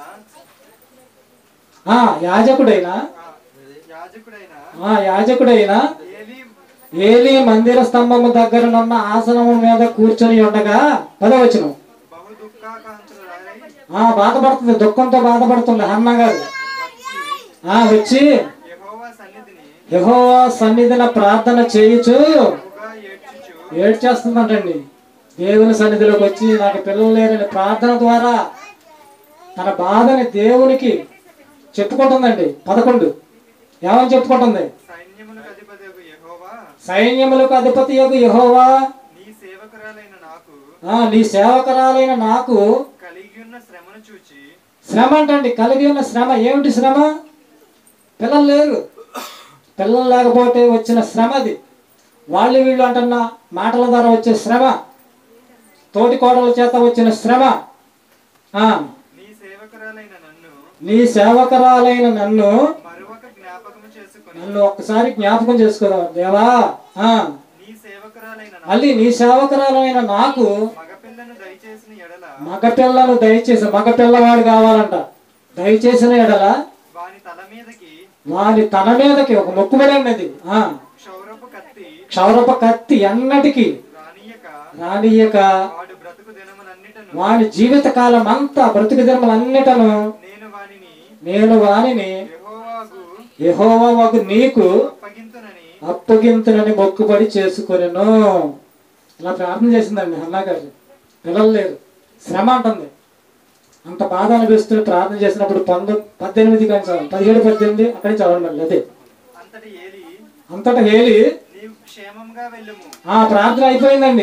ఆ యాజకుడైన ఆ, యాజకుడైన ఆ యాజకుడైన ఏలి ఏలి మందిర స్తంభము దగ్గరనున్న ఆసనము మీద కూర్చొని ఉండగా పదవచనం బహు దుఃఖాకాంక్షురాలై ఆ బాధపడుతుంది దుఃఖంతో బాధపడుతుంది హన్న గారు వచ్చి ఆ వచ్చి యెహోవా సన్నిధిని యెహోవా సన్నిధిన ప్రార్థన చేయుచు బహుగా ఏడ్చుచు ఏడ్చేస్తుందంటండి దేవుని సన్నిధిలోకి వచ్చి నాకు పిల్లలు లేరని ప్రార్థన ద్వారా తన బాధని దేవునికి చెప్పుకుంటుందండి పదకొండు ఏమని చెప్పుకుంటుంది సైన్యములకు అధిపతి యెహోవా సైన్యములకు అధిపతి యొక్క యహోవా నీ సేవకురాలైన నాకు ఆ, నీ సేవకరాలైన నాకు కలిగి ఉన్న శ్రమను చూచి శ్రమ అంటండి కలిగి ఉన్న శ్రమ ఏమిటి శ్రమ పిల్లలు లేరు పిల్లలు లేకపోతే వచ్చిన శ్రమ అది వాళ్ళు వీళ్ళు అంటున్న మాటల ద్వారా వచ్చే శ్రమ తోటి కోడల చేత వచ్చిన శ్రమ ఆ, నీ సేవకురాలైన నన్ను నీ సేవకరాలైన నన్ను మరొక జ్ఞాపకము చేసుకుని నన్ను ఒక్కసారి జ్ఞాపకం చేసుకోదాం దేవా ఆ, నీ సేవకురాలైన నాకు మళ్ళీ నీ సేవకరాలైన నాకు మగపిల్లను దయచేసిన ఎడల మగపిల్లను దయచేసి మగపిల్లవాడు కావాలంట దయచేసిన ఎడల వాని తల మీదకి వాని తన మీదకి ఒక మొక్కుబడి ఉన్నది ఆ క్షౌరపు కత్తి క్షౌరప కత్తి ఎన్నటికి రానియక రానియక వాడు బ్రతుకు దినములన్నిటను వాని జీవిత కాలం అంతా బ్రతుకు దినములన్నిటను నేను వానిని నేను వానిని యెహోవాకు యెహోవాకు నీకు అప్పగింతునని అప్పగింతునని మొక్కుబడి చేసుకొనెను ఇలా ప్రార్థన చేసిందండి అన్నా గారు పిల్లలు లేరు శ్రమ అంటుంది అంత బాధ అనిపిస్తూ ప్రార్థన చేసినప్పుడు పంతొ పద్దెనిమిది కానీ చదవండి పదిహేడు పద్దెనిమిది అక్కడే చదవండి మళ్ళీ అదే అంతటి ఏలి అంతటా హేలి నీవు క్షేమంగా వెళ్ళుము ఆ ప్రార్థన అయిపోయిందండి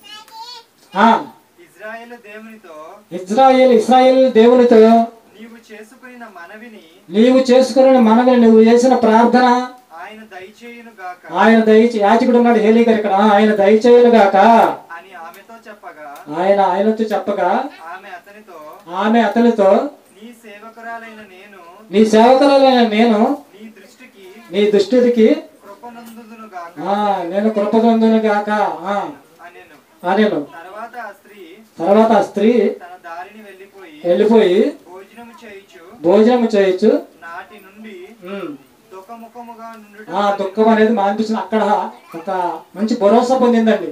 ఆ ఇజ్రాయేలు దేవునితో ఇజ్రాయేల్ ఇస్రాయేల్ దేవునితో నీవు చేసుకున్న మనవిని నీవు చేసుకుని మనవి నువ్వు చేసిన ప్రార్థన ఆయన దయచేయును గాక ఆయన దయచే యాజకుడు ఉన్నాడు హేలీ గారు ఇక్కడ ఆ, ఆయన దయచేయను గాక అని ఆమెతో చెప్పగా ఆయన ఆయనతో చెప్పగా ఆమె అతనితో ఆమె అతనితో నీ సేవకురాలైన నేను నీ సేవకురాలైన నేను నీ దృష్టికి నీ దుష్టుడికి కృపనందుదును గాక ఆ, నేను కృపదొందును గాక ఆ, అనెను అనేను తర్వాత ఆ స్త్రీ తర్వాత ఆ స్త్రీ తన దారిని వెళ్ళిపోయి వెళ్ళిపోయి భోజనము చేయుచు భోజనం చేయొచ్చు నాటి నుండి ఉమ్. దుఃఖముఖముగా నుండుట ఆ దుఃఖం అనేది మానిపించిన అక్కడ ఒక మంచి భరోసా పొందిందండి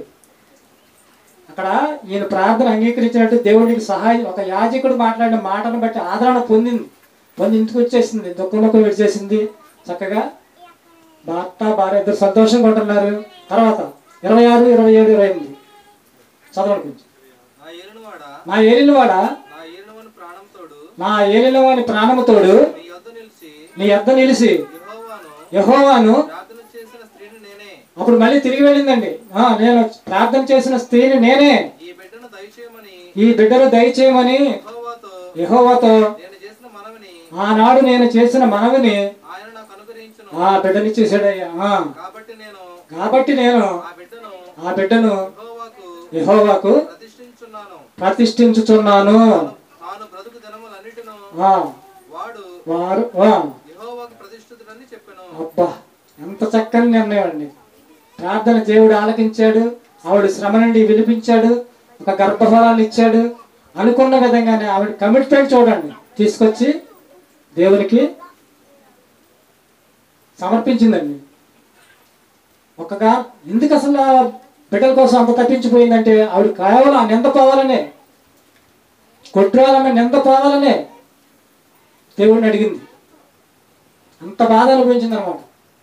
అక్కడ ఈయన ప్రార్థన అంగీకరించినట్టు దేవుడికి సహాయం ఒక యాజకుడు మాట్లాడిన మాటను బట్టి ఆదరణ పొందింది పొంది ఇంటికి వచ్చేసింది దుఃఖముఖం విడిచేసింది చక్కగా భర్త భార్య ఇద్దరు సంతోషంగా ఉంటున్నారు తర్వాత ఇరవై ఆరు ఇరవై ఏడు ఇరవై ఎనిమిది చదవండి కొంచెం నా ఏలునువాడా నా ఏలినవాడా నా ఏలునవని ప్రాణంతోడు నా ఏలినవాని ప్రాణముతోడు నీ యొద్ద నిలిచి నీ అద్ద నిలిచి యెహోవాను యహోవాను ప్రార్థన చేసిన స్త్రీని నేనే అప్పుడు మళ్ళీ తిరిగి వెళ్ళిందండి ఆ, నేను ప్రార్థన చేసిన స్త్రీని నేనే ఈ బిడ్డను దయచేయమని ఈ బిడ్డను దయచేయమని యెహోవాతో యహోవాతో నేను చేసిన మనవిని ఆనాడు నేను చేసిన మనవిని ఆయన నాకు అనుగ్రహించును ఆ బిడ్డని చేశాడయ్యా ఆ, కాబట్టి నేను కాబట్టి నేను ఆ బిడ్డను ఆ బిడ్డను యెహోవాకు యహోవాకు ప్రతిష్ఠించున్నాను ప్రతిష్ఠించుచున్నాను తాను బ్రతుకు దినములన్నిటిను ఆ, వాడు వారు ఆ, యెహోవాకు ప్రతిష్ఠితుడని చెప్పాను అబ్బా ఎంత చక్కని నిర్ణయం అండి ప్రార్థన దేవుడు ఆలకించాడు ఆవిడ శ్రమ నుండి వినిపించాడు ఒక గర్భఫలాన్ని ఇచ్చాడు అనుకున్న విధంగానే ఆవిడ కమిట్మెంట్ చూడండి తీసుకొచ్చి దేవునికి సమర్పించిందండి ఒక్కగా ఎందుకు అసలు ఆ బిడ్డల కోసం అంత తప్పించిపోయిందంటే ఆవిడ కేవలం ఆ నింద పోవాలనే కొట్టురాలన్న నింద పోవాలనే దేవుడిని అడిగింది అంత బాధ అనుభవించింది అనమాట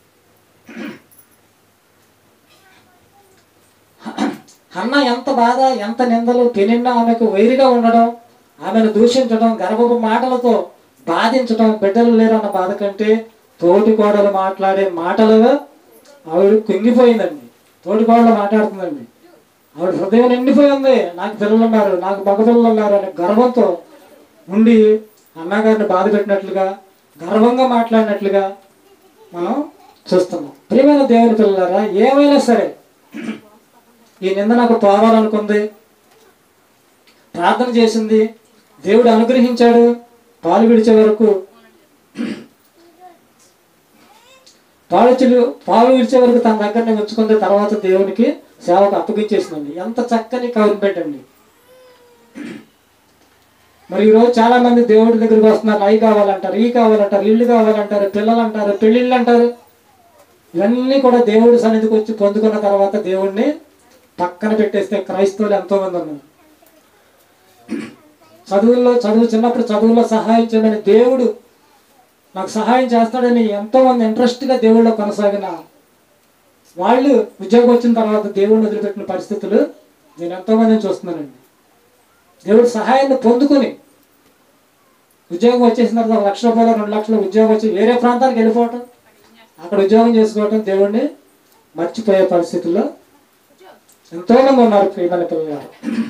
అన్న ఎంత బాధ ఎంత నిందలు పెనిండా ఆమెకు వైరిగా ఉండడం ఆమెను దూషించడం గర్భపు మాటలతో బాధించడం బిడ్డలు లేరన్న బాధ కంటే తోటి కోడలు మాట్లాడే మాటలు ఆవిడ కుంగిపోయిందండి తోటి కోడలు మాట్లాడుతుందండి ఆవిడ హృదయం నిండిపోయి ఉంది నాకు పిల్లలు ఉన్నారు నాకు మగ పిల్లలు ఉన్నారు అనే గర్వంతో ఉండి అన్నగారిని బాధ పెట్టినట్లుగా గర్వంగా మాట్లాడినట్లుగా మనం చూస్తున్నాం ప్రియమైన దేవుని పిల్లలారా ఏమైనా సరే ఈ నింద నాకు పోవాలనుకుంది ప్రార్థన చేసింది దేవుడు అనుగ్రహించాడు పాలు విడిచే వరకు పాలు చిలు పాలు విడిచే వరకు తన దగ్గరనే ఉంచుకుంది తర్వాత దేవునికి సేవకు అప్పగించేసిందండి ఎంత చక్కని కౌన్మెంట్ అండి మరి ఈరోజు చాలా మంది దేవుడి దగ్గరికి వస్తున్నారు అవి కావాలంటారు ఈ కావాలంటారు ఇల్లు కావాలంటారు పిల్లలు అంటారు పెళ్ళిళ్ళు అంటారు ఇవన్నీ కూడా దేవుడి సన్నిధికి వచ్చి పొందుకున్న తర్వాత దేవుడిని పక్కన పెట్టేస్తే క్రైస్తవులు ఎంతో మంది ఉన్నారు చదువుల్లో చదువు చిన్నప్పుడు చదువులో సహాయం చేయమని దేవుడు నాకు సహాయం చేస్తాడని ఎంతో మంది ఇంట్రెస్ట్గా దేవుళ్ళో కొనసాగిన వాళ్ళు ఉద్యోగం వచ్చిన తర్వాత దేవుడిని వదిలిపెట్టిన పరిస్థితులు నేను ఎంతో మందిని చూస్తున్నానండి దేవుడి సహాయాన్ని పొందుకొని ఉద్యోగం వచ్చేసిన తర్వాత ఒక లక్ష రూపాయలు రెండు లక్షలు ఉద్యోగం వచ్చి వేరే ప్రాంతానికి వెళ్ళిపోవటం అక్కడ ఉద్యోగం చేసుకోవటం దేవుణ్ణి మర్చిపోయే పరిస్థితుల్లో ఎంతో మంది ఉన్నారు ప్రియమైన పిల్లలు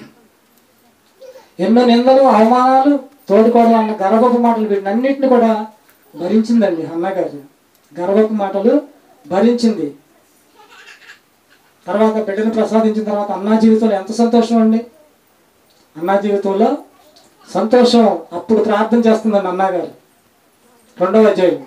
ఎన్నో నిందలు అవమానాలు తోడుకోవడం అన్న గర్వపు మాటలు వీటినన్నింటిని కూడా భరించిందండి అన్నగారు గర్వపు మాటలు భరించింది తర్వాత బిడ్డను ప్రసాదించిన తర్వాత అన్నా జీవితంలో ఎంత సంతోషం అండి అన్నా జీవితంలో సంతోషం అప్పుడు ప్రార్థన చేస్తుందండి అన్నగారు రెండవ అధ్యాయం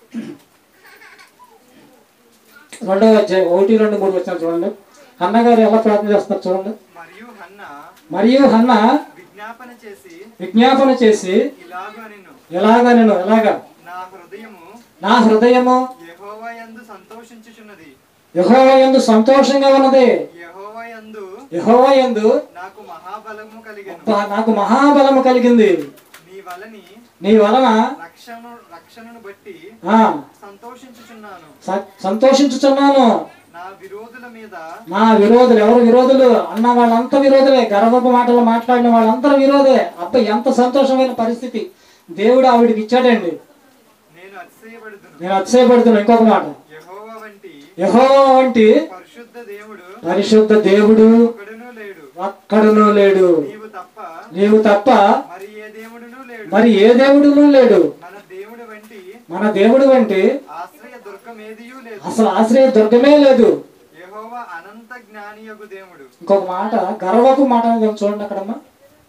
రెండవ అధ్యాయం ఒకటి రెండు మూడు వచ్చిన చూడండి అన్నగారు ఎలా ప్రార్థన చేస్తున్నారు చూడండి మరియు హన్న మరియు హన్న విజ్ఞాపన చేసి విజ్ఞాపన చేసి ఇలాగ నిన్ను ఎలాగా నేను ఎలాగా నా హృదయము నా హృదయము యెహోవా యందు సంతోషించుచున్నది యహోవ యందు సంతోషంగా ఉన్నది యెహోవా యందు యహోవ యందు నాకు మహాబలము కలిగెను అబ్బా, నాకు మహాబలము కలిగింది నీ వలని నీ వలన రక్షణ రక్షణను బట్టి ఆ సంతోషించుచున్నాను స- సంతోషించుచున్నాను నా విరోధుల మీద నా విరోధులు ఎవరు విరోధులు అన్న వాళ్ళంతా విరోధులే గర్వపు మాటలు మాట్లాడిన వాళ్ళందరూ విరోధే అబ్బా ఎంత సంతోషమైన పరిస్థితి దేవుడు ఆవిడికి ఇచ్చాడండి నేను అతిశయపడుదును నేను అతిశయపడుతున్నా ఇంకొక మాట యెహోవా వంటి యహోవా వంటి పరిశుద్ధ దేవుడు పరిశుద్ధ దేవుడు ఒకడునూ లేడు ఒక్కడును లేడు నీవు తప్ప నీవు తప్ప మరి ఏ దేవుడునూ లేడు మరి ఏ దేవుడును లేడు మన దేవుడు వంటి మన దేవుడు వంటి ఆశ్రయ దుర్గమేదియూ లేదు అసలు ఆశ్రయ దుర్గమే లేదు యెహోవా అనంత జ్ఞానియగు దేవుడు ఇంకొక మాట గర్వపు మాట అనేది ఉంది చూడండి అక్కడమ్మా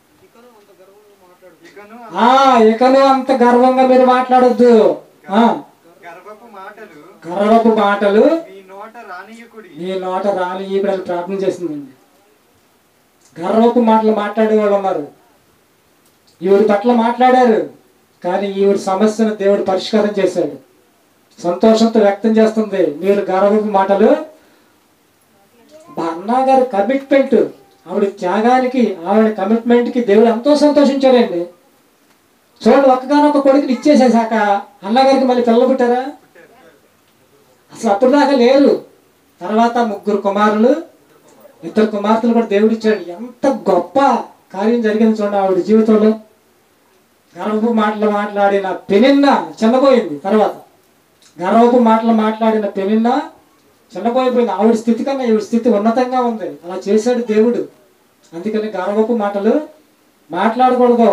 ఇకను ఆ ఇకను అంత గర్వంగా మీరు మాట్లాడొద్దు ఆ గర్వపు మాటలు గర్వపు మాటలు మీ నోట రానియకుడి నీ నోట రాని ఇక్కడ ప్రార్థన చేసిందండి గర్వపు మాటలు మాట్లాడే వాళ్ళు ఉన్నారు ఈవిడి పట్ల మాట్లాడారు కానీ ఈవిడ సమస్యను దేవుడు పరిష్కారం చేశాడు సంతోషంతో వ్యక్తం చేస్తుంది మీరు గర్వపు మాటలు మా అన్నగారు కమిట్మెంట్ ఆవిడ త్యాగానికి ఆవిడ కమిట్మెంట్కి దేవుడు ఎంతో సంతోషించాడండి చూడండి ఒక్కగానొక్క కొడుకుని ఇచ్చేసేసాక అన్నగారికి మళ్ళీ పిల్లలు పుట్టారా అసలు అప్పుడు దాకా లేరు తర్వాత ముగ్గురు కుమారులు ఇద్దరు కుమార్తెలు కూడా దేవుడు ఇచ్చాడు ఎంత గొప్ప కార్యం జరిగింది చూడండి ఆవిడ జీవితంలో గర్వపు మాటలు మాట్లాడిన పెనిన్న చిన్నపోయింది తర్వాత గర్వపు మాటలు మాట్లాడిన పెనిన్న చిన్నపోయిపోయింది ఆవిడ స్థితి కన్నా ఈవిడ స్థితి ఉన్నతంగా ఉంది అలా చేశాడు దేవుడు అందుకని గర్వపు మాటలు మాట్లాడకూడదు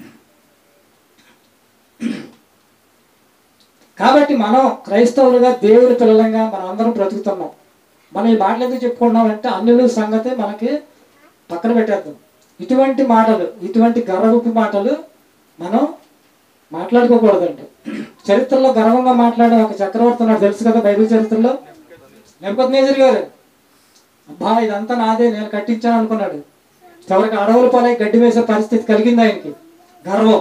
కాబట్టి మనం క్రైస్తవులుగా దేవుడి పిల్లలంగా మనం అందరం బ్రతుకుతున్నాం మనం ఈ మాటలు ఎందుకు చెప్పుకుంటున్నాం అంటే అన్యుల సంగతి మనకి పక్కన పెట్టేద్దాం ఇటువంటి మాటలు ఇటువంటి గర్వపు మాటలు మనం మాట్లాడుకోకూడదండి చరిత్రలో గర్వంగా మాట్లాడే ఒక చక్రవర్తి ఉన్నాడు తెలుసు కదా బైబిల్ చరిత్రలో నెంపతినేజర్ గారు అబ్బా ఇదంతా నాదే నేను కట్టించాను అనుకున్నాడు చివరికి అడవుల పాలై గడ్డి వేసే పరిస్థితి కలిగింది ఆయనకి గర్వం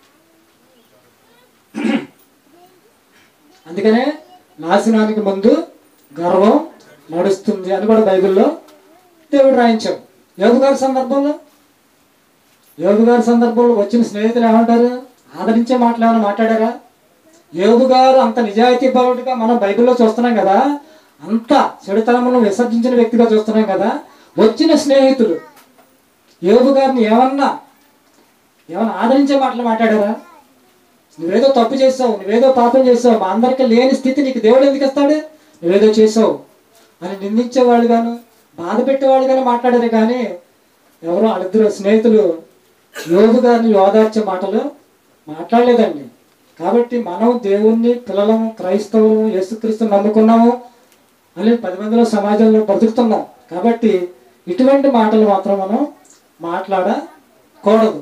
అందుకనే నాశనానికి ముందు గర్వం నడుస్తుంది అని కూడా బైబిల్లో దేవుడు రాయించాడు యోగు గారి సందర్భంలో యోగు గారి సందర్భంలో వచ్చిన స్నేహితులు ఏమంటారు ఆదరించే మాటలు ఏమైనా మాట్లాడారా యోగు గారు అంత నిజాయితీ పరుడుగా మనం బైబిల్లో చూస్తున్నాం కదా అంత చెడుతనమును విసర్జించిన వ్యక్తిగా చూస్తున్నాం కదా వచ్చిన స్నేహితులు యోగు గారిని ఏమన్నా ఏమన్నా ఆదరించే మాటలు మాట్లాడారా నువ్వేదో తప్పు చేసావు నువ్వేదో పాపం చేసావు మా అందరికీ లేని స్థితి నీకు దేవుడు ఎందుకు ఇస్తాడు నువ్వేదో చేసావు అని నిందించేవాళ్ళు గాను బాధ పెట్టేవాళ్ళు గాను మాట్లాడారు కానీ ఎవరో వాళ్ళిద్దరు స్నేహితులు యోగు గారిని యోదార్చే మాటలు మాట్లాడలేదండి కాబట్టి మనం దేవుణ్ణి పిల్లలము క్రైస్తవులు యేసుక్రీస్తు నమ్ముకున్నాము అని పది మందిలో సమాజంలో బ్రతుకుతున్నాం కాబట్టి ఇటువంటి మాటలు మాత్రం మనం మాట్లాడకూడదు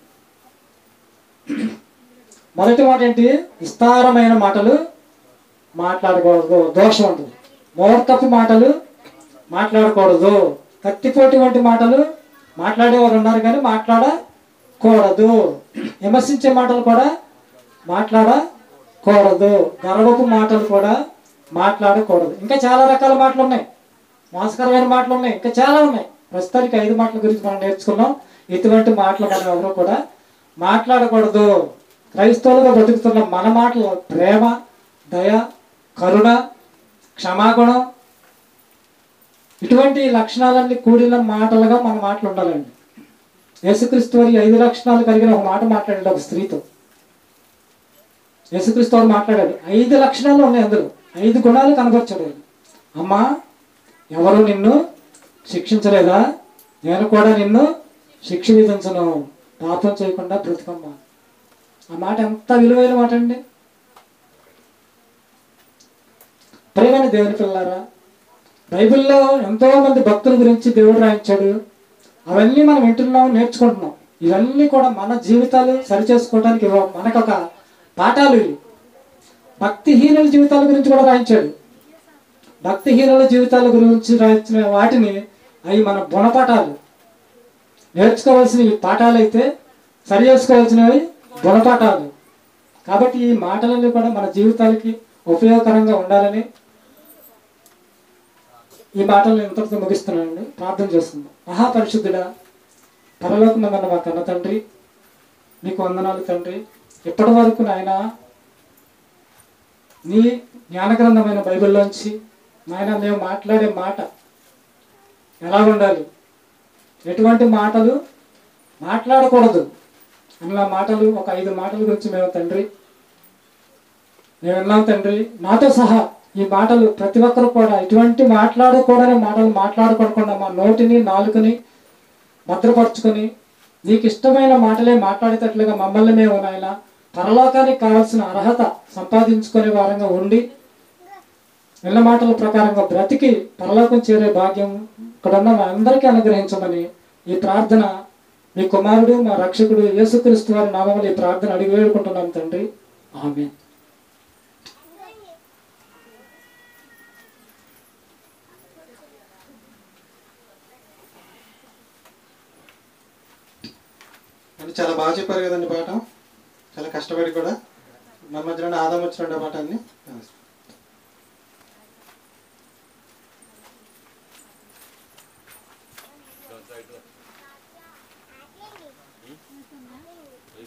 మొదటి మాట ఏంటి విస్తారమైన మాటలు మాట్లాడకూడదు దోషం ఉంటుంది మూర్ఖపు మాటలు మాట్లాడకూడదు కత్తిపోటి వంటి మాటలు మాట్లాడేవారు ఉన్నారు కానీ మాట్లాడకూడదు విమర్శించే మాటలు కూడా మాట్లాడకూడదు గర్వపు మాటలు కూడా మాట్లాడకూడదు ఇంకా చాలా రకాల మాటలు ఉన్నాయి మోసకరమైన మాటలు ఉన్నాయి ఇంకా చాలా ఉన్నాయి ప్రస్తుతానికి ఐదు మాటల గురించి మనం నేర్చుకున్నాం ఇటువంటి మాటలు మనం ఎవరు కూడా మాట్లాడకూడదు క్రైస్తవులుగా బ్రతుకుతున్న మన మాటలు ప్రేమ దయ కరుణ క్షమాగుణం ఇటువంటి లక్షణాలన్నీ కూడిన మాటలుగా మన మాటలు ఉండాలండి యేసుక్రీస్తు వారి ఐదు లక్షణాలు కలిగిన ఒక మాట మాట్లాడాడు ఒక స్త్రీతో యేసుక్రీస్తు వారు మాట్లాడాడు ఐదు లక్షణాలు ఉన్నాయి అందులో ఐదు గుణాలు కనపరచాడు ఆయన. అమ్మా ఎవరు నిన్ను శిక్షించలేదా నేను కూడా నిన్ను శిక్ష విధించను పాపం చేయకుండా బ్రతుకమ్మా ఆ మాట ఎంత విలువైన మాట అండి ప్రేమని దేవుని పిల్లారా బైబిల్లో ఎంతో మంది భక్తుల గురించి దేవుడు రాయించాడు అవన్నీ మనం వింటున్నాం నేర్చుకుంటున్నాం ఇవన్నీ కూడా మన జీవితాలు సరిచేసుకోవడానికి ఇవ్వ- మనకొక పాఠాలు ఇవి భక్తిహీనుల జీవితాల గురించి కూడా రాయించాడు భక్తిహీనుల జీవితాల గురించి రాయించిన వాటిని అవి మన గుణపాఠాలు నేర్చుకోవాల్సిన ఈ పాఠాలు అయితే సరి చేసుకోవాల్సినవి గుణపాఠాలు కాబట్టి ఈ మాటలన్నీ కూడా మన జీవితాలకి ఉపయోగకరంగా ఉండాలని ఈ మాటలను ఇంతటితో ముగిస్తున్నానండి ప్రార్థన చేస్తున్నాం మహాపరిశుద్ధుడా పరలోకమందన్న మా కన్న తండ్రి నీకు వందనాలు తండ్రి ఇప్పటి వరకు నాయన నీ జ్ఞానగ్రంథమైన బైబిల్లోంచి నాయన మేము మాట్లాడే మాట ఎలా ఉండాలి ఎటువంటి మాటలు మాట్లాడకూడదు అన్న మాటలు ఒక ఐదు మాటల గురించి మేము తండ్రి మేము విన్నాం తండ్రి నాతో సహా ఈ మాటలు ప్రతి ఒక్కరు కూడా ఇటువంటి మాట్లాడకూడని మాటలు మాట్లాడుకోకుండా మా నోటిని నాలుకని భద్రపరుచుకొని నీకు ఇష్టమైన మాటలే మాట్లాడేటట్లుగా మమ్మల్ని మేము నాయన పరలోకానికి కావాల్సిన అర్హత సంపాదించుకునే వారంగా ఉండి విన్న మాటల ప్రకారంగా బ్రతికి పరలోకం చేరే భాగ్యం ఇక్కడున్న మా అందరికీ అనుగ్రహించమని ఈ ప్రార్థన మీ కుమారుడు మా రక్షకుడు యేసుక్రీస్తు వారి నామములు ఈ ప్రార్థన అడిగి వేడుకుంటున్నాం తండ్రి ఆమె అంటే చాలా బాగా చెప్పారు కదండి పాట చాలా కష్టపడి కూడా మన మధ్యలో ఆదాం వచ్చిన పాట అన్ని